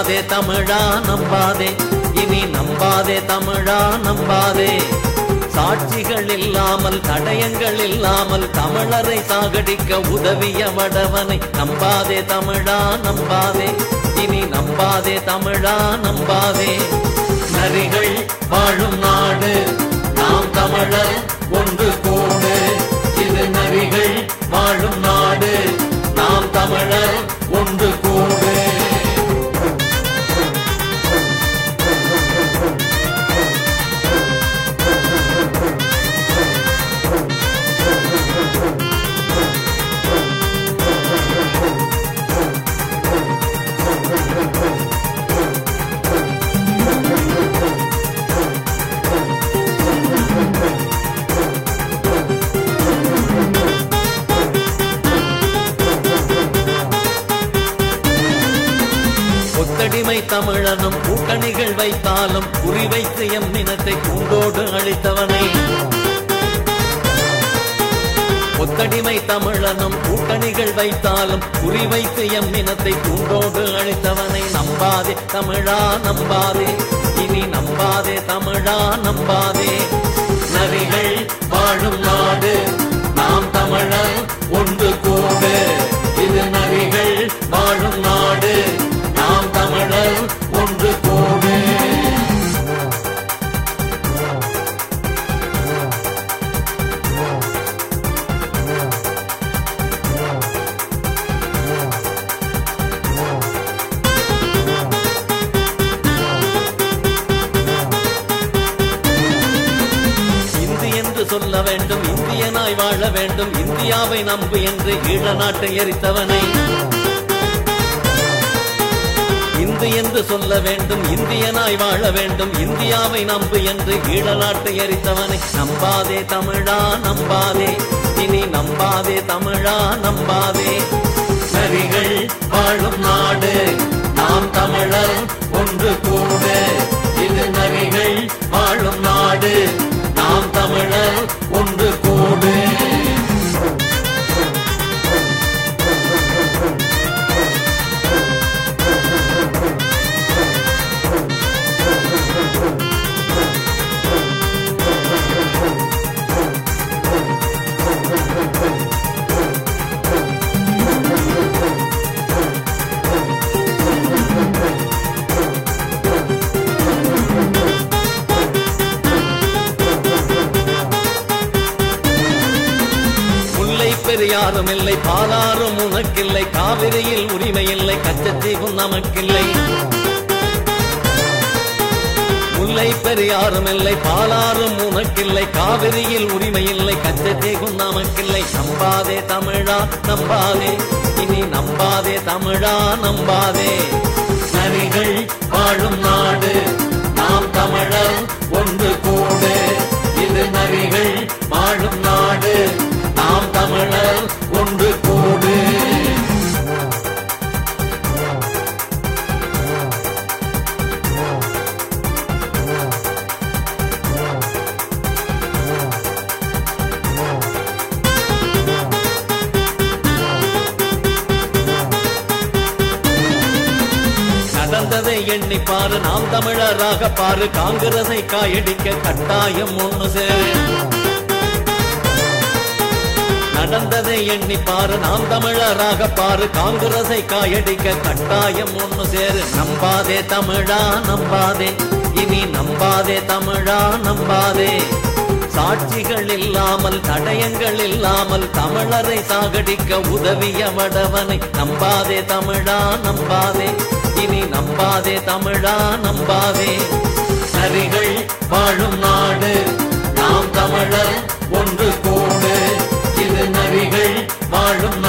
நம்பாதே தமிழா நம்பாதே இனி நம்பாதே தமிழா நம்பாதே சாட்சிகள் இல்லாமல் தடயங்கள் இல்லாமல் தமிழரை சாகடிக்க உதவிய வடவனை நம்பாதே தமிழா நம்பாதே இனி நம்பாதே தமிழா நம்பாதே நரிகள் வாழும் நாடு நாம் தமிழர் ஒன்று கூடு இது நரிகள் வாழும் நாடு நாம் தமிழர் ஒன்று கூடு ஒத்தடிமை தமிழனும் கூட்டணிகள் வைத்தாலும் குறிவைத்து எம் இனத்தை கூண்டோடு அழித்தவனை ஒத்தடிமை தமிழனும் கூட்டணிகள் வைத்தாலும் குறிவைத்து எம் இனத்தை கூண்டோடு அழித்தவனை நம்பாதே தமிழா நம்பாதே இனி நம்பாதே தமிழா நம்பாதே நரிகள் வாழும் நாடு நாம் தமிழர் ஒன்று கூடு இது நரிகள் வாழும் நாடு நாம் தமிழர் ஒன்று கூடு இந்தி என்று சொல்ல வேண்டும் இந்தியனாய் வாழ வேண்டும் இந்தியாவை நம்பு என்று ஈழ நாட்டை எரித்தவனை இந்து என்று சொல்ல வேண்டும் இந்தியனாய் வாழ வேண்டும் இந்தியாவை நம்பு என்று ஈழ நாட்டை எரித்தவனை நம்பாதே தமிழா நம்பாதே இனி நம்பாதே தமிழா நம்பாதே நரிகள் வாழும் நாடு நாம் தமிழர் ஒன்று கூடு இது நரிகள் வாழும் நாடு நாம் தமிழர் ஒன்று கூடு முல்லை பெரியாரும் இல்லை பாலாறும் உனக்கில்லை காவிரியில் உரிமை இல்லை கச்சத்தீவும் நமக்கில்லை முல்லை பெரியாரும் இல்லை பாலாறும் உனக்கில்லை காவிரியில் உரிமை இல்லை கச்சத்தீவும் நமக்கில்லை நம்பாதே தமிழா நம்பாதே இனி நம்பாதே தமிழா நம்பாதே நரிகள் வாழும் நாடு நாம் தமிழர் ஒன்று கூடு இது நரிகள் வாழும் நாடு நாம் தமிழர் ஒன்று கூடு நடந்ததை எண்ணி பாரு நாம் தமிழராக பாரு காங்கிரஸை காயடிக்க கட்டாயம் ஒண்ணு சேரு நடந்ததை எண்ணி பாரு நாம் தமிழராக பாரு காங்கிரஸை காயடிக்க கட்டாயம் ஒண்ணு சேரு நம்பாதே தமிழா நம்பாதே இனி நம்பாதே தமிழா நம்பாதே சாட்சிகள் இல்லாமல் தடயங்கள் இல்லாமல் தமிழரை சாகடிக்க உதவிய வடவனை நம்பாதே தமிழா நம்பாதே இனி நம்பாதே தமிழா நம்பாதே நரிகள் வாழும் நாடு நாம் தமிழர் ஒன்று கூடு இது நரிகள் வாழும்